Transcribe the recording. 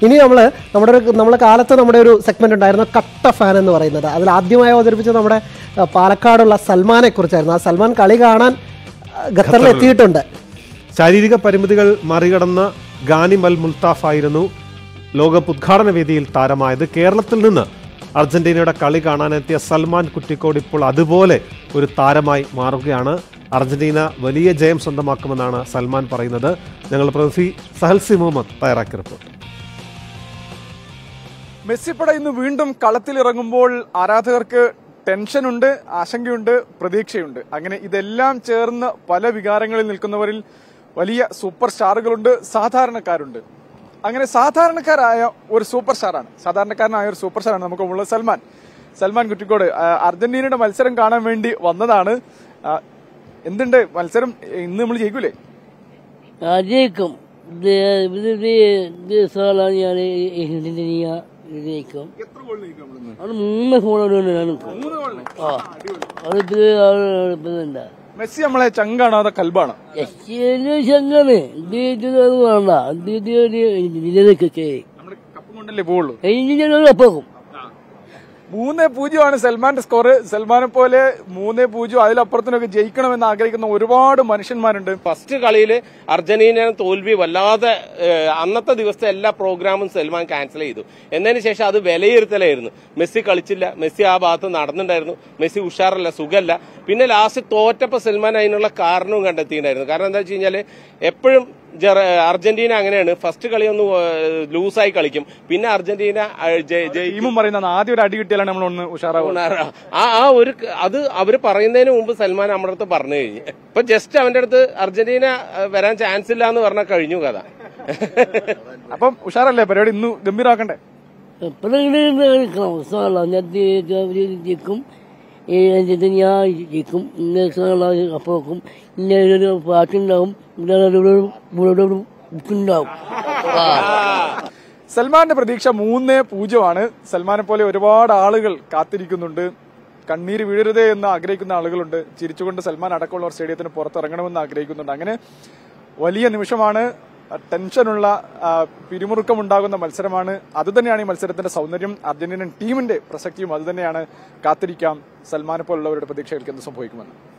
ഇനി നമ്മൾ നമ്മുടെ ഒരു നമ്മുടെ കാലത്ത് നമ്മുടെ ഒരു സെഗ്മെന്റ് ഉണ്ടായിരുന്നു കട്ട ഫാൻ എന്ന് പറയുന്നത് അതിൽ ആദ്യമായി അവതരിപ്പിച്ചത് നമ്മുടെ ആ, പാലക്കാടുള്ള സൽമാനെ കുറിച്ചായിരുന്നു ആ സൽമാൻ കളി കാണാൻ ആ, ഖത്തറിൽ എത്തിയിട്ടുണ്ട് ശാരീരിക പരിമിതികൾ മറികടന്ന് ഗാനിം അൽ മുൽത്താഫ് ആയിരുന്നു ലോകകപ്പ് ഉദ്ഘാടന വേദിയിൽ താരമായത് കേരളത്തിൽ നിന്ന് അർജന്റീനയുടെ കളി കാണാനെത്തിയ സൽമാൻ കുറ്റിക്കോട് ഇപ്പോൾ അതുപോലെ ഒരു താരമായി മാറുകയാണ് അർജന്റീന വലിയ ജയം സ്വന്തമാക്കുമെന്നാണ് സൽമാൻ പറയുന്നത് ഞങ്ങളുടെ പ്രതിനിധി സഹൽസി മുഹമ്മദ് തയ്യാറാക്കിയ റിപ്പോർട്ട് മെസ്സിപ്പട ഇന്ന് വീണ്ടും കളത്തിലിറങ്ങുമ്പോൾ ആരാധകർക്ക് ടെൻഷനുണ്ട് ആശങ്കയുണ്ട് പ്രതീക്ഷയുണ്ട് അങ്ങനെ ഇതെല്ലാം ചേർന്ന് പല വികാരങ്ങളിൽ നിൽക്കുന്നവരിൽ വലിയ സൂപ്പർ സ്റ്റാറുകളുണ്ട് സാധാരണക്കാരുണ്ട് അങ്ങനെ സാധാരണക്കാരായ ഒരു സൂപ്പർ സ്റ്റാറാണ് സാധാരണക്കാരനായ ഒരു സൂപ്പർ സ്റ്റാറാണ് നമുക്ക് ഉള്ളത് സൽമാൻ സൽമാൻ കുറ്റിക്കോട് ആ, അർജന്റീനയുടെ മത്സരം കാണാൻ വേണ്ടി വന്നതാണ് ആ, എന്തുണ്ട് മത്സരം ഇന്ന് നമ്മൾ ജയിക്കൂലേ ജയിക്കും ഇത് ഇത് ഇത് ഇത് സാധാരണ ഞാൻ ഇന്ത്യനിയ ജയിക്കും എത്ര ഗോൾ ജയിക്കും നമ്മളിന്ന് അത് മൂന്ന് ഫോണോട് ഞാൻ മൂന്ന് ഗോളിന് ആ അത് ഇതുണ്ട് മെസ്സി നമ്മളെ ചങ്കാണ് കൽബാണ് ചങ്ങാണ് ഇത് ഇത് അത് വേണ്ട ഇത് ഇത് ഇതിലേക്കൊക്കെ നമ്മുടെ കപ്പും കൊണ്ടല്ലേ പോവുള്ളൂ കഴിഞ്ഞ ഒപ്പം മൂന്ന് പൂജ്യമാണ് സൽമാന്റെ സ്കോർ സൽമാനെ പോലെ മൂന്ന് പൂജ്യം അതിലപ്പുറത്തിനൊക്കെ ജയിക്കണമെന്ന് ആഗ്രഹിക്കുന്ന ഒരുപാട് മനുഷ്യന്മാരുണ്ട് ഫസ്റ്റ് കളിയിൽ അർജന്റീന തോൽവി വല്ലാതെ ഏഹ്, അന്നത്തെ ദിവസത്തെ എല്ലാ പ്രോഗ്രാമും സൽമാൻ ക്യാൻസൽ ചെയ്തു എന്നതിന് ശേഷം അത് വിലയിരുത്തലായിരുന്നു മെസ്സി കളിച്ചില്ല മെസ്സി ആ ഭാഗത്ത് നടന്നിട്ടുണ്ടായിരുന്നു മെസ്സി ഉഷാറല്ല സുഖല്ല പിന്നെ ലാസ്റ്റ് തോറ്റപ്പോ സൽമാൻ അതിനുള്ള കാരണവും കണ്ടെത്തിയിട്ടുണ്ടായിരുന്നു കാരണം എന്താ വെച്ച് കഴിഞ്ഞാല് എപ്പോഴും ജെറ- അർജന്റീന അങ്ങനെയാണ് ഫസ്റ്റ് കളി ഒന്ന് ലൂസായി കളിക്കും പിന്നെ അർജന്റീന അഹ്, ജയി- ജയിക്കും ടീമും പറയുന്നത് ആദ്യം ഒരു അടി കിട്ടിയാലാണ് നമ്മൾ ഒന്ന് ഉഷാറാവുന്നത് ആ ആ ഒരു ക- അത് അവര് പറയുന്നതിന് മുമ്പ് സൽമാൻ നമ്മുടെ അടുത്ത് പറഞ്ഞു കഴിഞ്ഞു ഇപ്പൊ ജസ്റ്റ് അവന്റെ അടുത്ത് അർജന്റീന അഹ്, വരാൻ ചാൻസ് ഇല്ല എന്ന് പറഞ്ഞാൽ കഴിഞ്ഞു കഥ അപ്പം ഉഷാറല്ലേ പരിപാടി ഇന്ന് ഗംഭീരാക്കണ്ടേ കളിക്കണം സാധാരണ ഞാൻ ജയിക്കും ഞാൻ ജയിക്കും ഇന്ന അപ്പോക്കും ഇന്ന ഒരു പാട്ടുണ്ടാവും ബുക്കുണ്ടാവും ആ സൽമാന്റെ പ്രതീക്ഷ മൂന്ന് പൂജ്യമാണ് സൽമാനെ പോലെ ഒരുപാട് ആളുകൾ കാത്തിരിക്കുന്നുണ്ട് കണ്ണീര് വീഴരുതേ എന്ന് ആഗ്രഹിക്കുന്ന ആളുകളുണ്ട് ചിരിച്ചുകൊണ്ട് സൽമാൻ അടക്കമുള്ളവർ സ്റ്റേഡിയത്തിന് പുറത്തിറങ്ങണമെന്ന് ആഗ്രഹിക്കുന്നുണ്ട് അങ്ങനെ വലിയ നിമിഷമാണ് ടെൻഷനുള്ള ആ, പിരിമുറുക്കമുണ്ടാകുന്ന മത്സരമാണ് അതുതന്നെയാണ് ഈ മത്സരത്തിന്റെ സൗന്ദര്യം അർജന്റീനൻ ടീമിന്റെ പ്രസക്തിയും അതുതന്നെയാണ് കാത്തിരിക്കാം സൽമാനെ പോലുള്ളവരുടെ പ്രതീക്ഷകൾക്ക് എന്ത് സംഭവിക്കുമെന്ന്